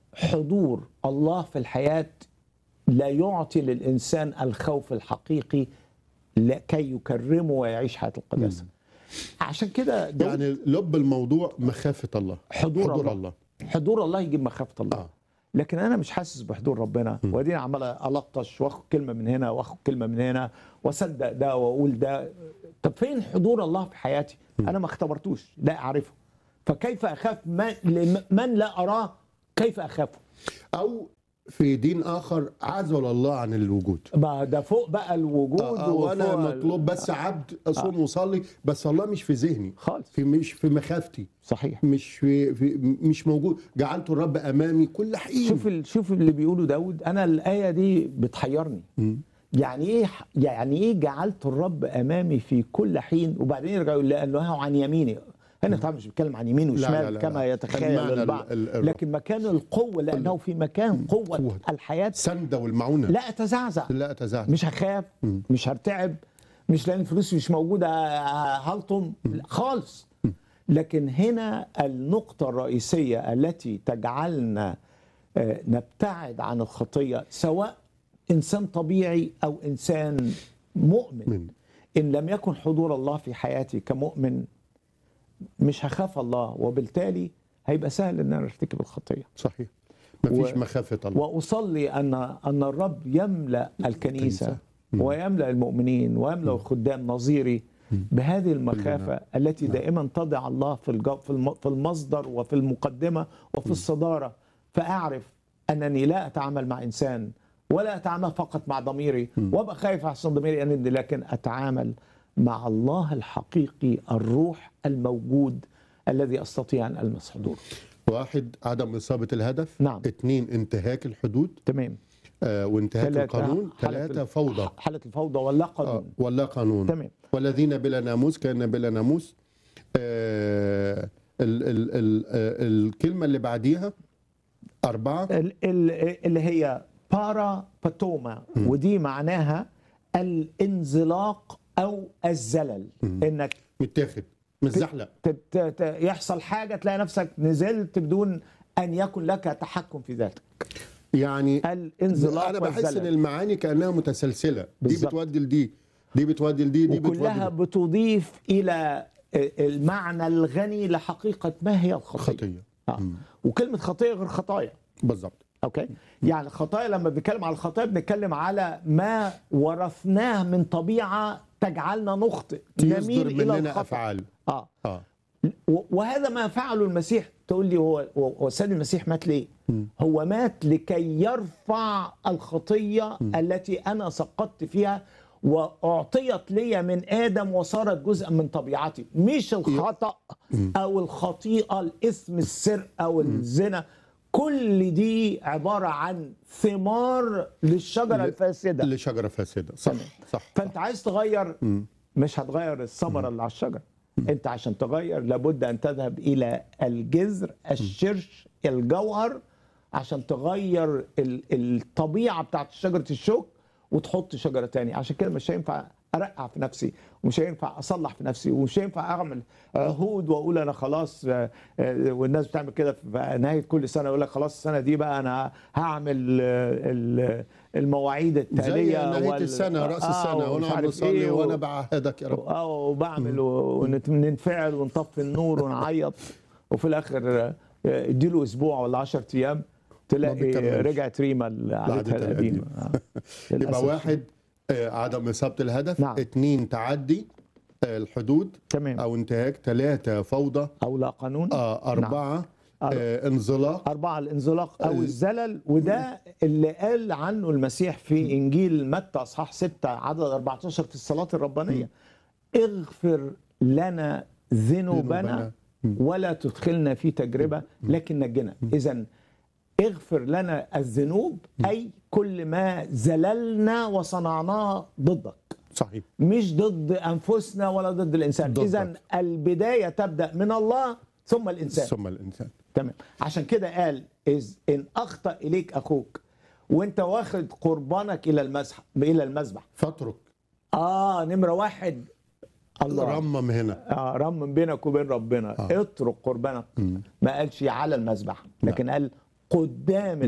حضور الله في الحياة لا يعطي للإنسان الخوف الحقيقي لكي يكرمه ويعيش حياة القداسة عشان كده داود يعني لب الموضوع مخافه الله حضور, حضور الله. الله حضور الله يجيب مخافة الله آه. لكن انا مش حاسس بحضور ربنا واديني عمال الطش واخد كلمه من هنا واخد كلمه من هنا واصدق ده واقول ده طب فين حضور الله في حياتي انا ما اختبرتوش لا اعرفه فكيف اخاف من, من لا اراه كيف اخافه او في دين اخر عزل الله عن الوجود بقى ده فوق بقى الوجود آه وانا وفوق ال- مطلوب بس عبد اصوم وصلي بس الله مش في ذهني خالص في مش في مخافتي صحيح مش في, في مش موجود جعلت الرب امامي كل حين شوف ال- شوف اللي بيقوله داود انا الايه دي بتحيرني مم. يعني ايه يعني ايه جعلت الرب امامي في كل حين وبعدين يرجع يقول لانه عن يميني هنا طبعا مش بيتكلم عن يمين لا، وشمال لا، لا، كما لا. يتخيل المعنى ال- البعض ال- ال- لكن مكان القوه لانه في مكان قوه قوة. الحياه سندة والمعونة لا اتزعزع لا أتزعزع مش هخاف مش هرتعب مش لان الفلوس مش موجوده هلطم لا، خالص لكن هنا النقطه الرئيسيه التي تجعلنا آه، نبتعد عن الخطيه سواء انسان طبيعي او انسان مؤمن من. ان لم يكن حضور الله في حياتي كمؤمن مش هخاف الله وبالتالي هيبقى سهل ان انا ارتكب الخطيه صحيح مفيش و- مخافة الله واصلي ان ان الرب يملا الكنيسه ويملا المؤمنين ويملا الخدام نظيري بهذه المخافه التي دائما تضع الله في الج- في الم- في المصدر وفي المقدمه وفي الصداره فاعرف انني لا اتعامل مع انسان ولا اتعامل فقط مع ضميري وابقى خايف احسن ضميري ان لكن اتعامل مع الله الحقيقي الروح الموجود الذي استطيع ان المس حضوره واحد عدم إصابة الهدف نعم. اثنين انتهاك الحدود تمام آه وانتهاك ثلاثة القانون حالة ثلاثة ال- فوضى حالة الفوضى ولا آه قانون ولا قانون تمام والذين بلا ناموس كان بلا ناموس آه ال ال ال آه الكلمة اللي بعديها أربعة ال- ال- اللي هي بارا باتوما ودي معناها الانزلاق او الزلل انك متاخد متزحلق ت- ت- ت- يحصل حاجه تلاقي نفسك نزلت بدون ان يكن لك تحكم في ذاتك يعني الانزلاق انا بحس ان والزلل المعاني كانها متسلسله دي بالظبط. بتودي لدي دي بتودي لدي دي وكلها بتودي بتضيف الى المعنى الغني لحقيقه ما هي الخطيه خطيه آه. وكلمه خطيه غير خطايا بالظبط اوكي يعني الخطايا لما بنتكلم على الخطايا بنتكلم على ما ورثناه من طبيعه تجعلنا نخطئ نميل يصدر الى مننا الخطا افعال اه اه و- وهذا ما فعله المسيح تقول لي هو هو هو السيد المسيح مات ليه؟ هو مات لكي يرفع الخطيه التي انا سقطت فيها واعطيت لي من ادم وصارت جزءا من طبيعتي مش الخطا او الخطيئه الاثم السرقه او الزنا كل دي عباره عن ثمار للشجره ل- الفاسده لشجره فاسده صح صح فانت عايز تغير مش هتغير الثمره اللي على الشجره انت عشان تغير لابد ان تذهب الى الجذر الشرش الجوهر عشان تغير ال- الطبيعه بتاعت شجره الشوك وتحط شجره تاني عشان كده مش هينفع ارقع في نفسي ومش هينفع اصلح في نفسي ومش هينفع اعمل عهود واقول انا خلاص آه، آه، والناس بتعمل كده في نهايه كل سنه يقول لك خلاص السنه دي بقى انا هعمل آه، ال- المواعيد زي التاليه نهايه وال- السنه راس آه، السنه ومش ونقعد عارف نصلي إيه و- وانا بعهدك يا رب اه وبعمل وننفعل ونطفي النور ونعيط وفي الاخر آه، اديله اسبوع ولا 10 ايام تلاقي بيكملش. رجعت ريما لعادتها لعادتها القديمه آه. يبقى للأسف. واحد آه، عدم اصابه الهدف نعم. اثنين تعدي آه، الحدود تمام او انتهاك ثلاثه فوضى او لا قانون آه، اربعه آه، انزلاق أربعة الانزلاق أو ال- الزلل وده اللي قال عنه المسيح في إنجيل متى أصحاح 6 عدد 14 في الصلاة الربانية اغفر لنا ذنوبنا ذنوبنا. ولا تدخلنا في تجربة لكن نجنا إذا اغفر لنا الذنوب أي كل ما زللنا وصنعناه ضدك صحيح مش ضد أنفسنا ولا ضد الإنسان ضدك. إذا البداية تبدأ من الله ثم الإنسان ثم الانسان تمام عشان كده قال إذ ان اخطا اليك اخوك وانت واخد قربانك الى المسح الى المذبح فاترك اه نمره واحد الله رمم هنا آه رمم بينك وبين ربنا آه. اترك قربانك ما قالش على المذبح لكن قال قدام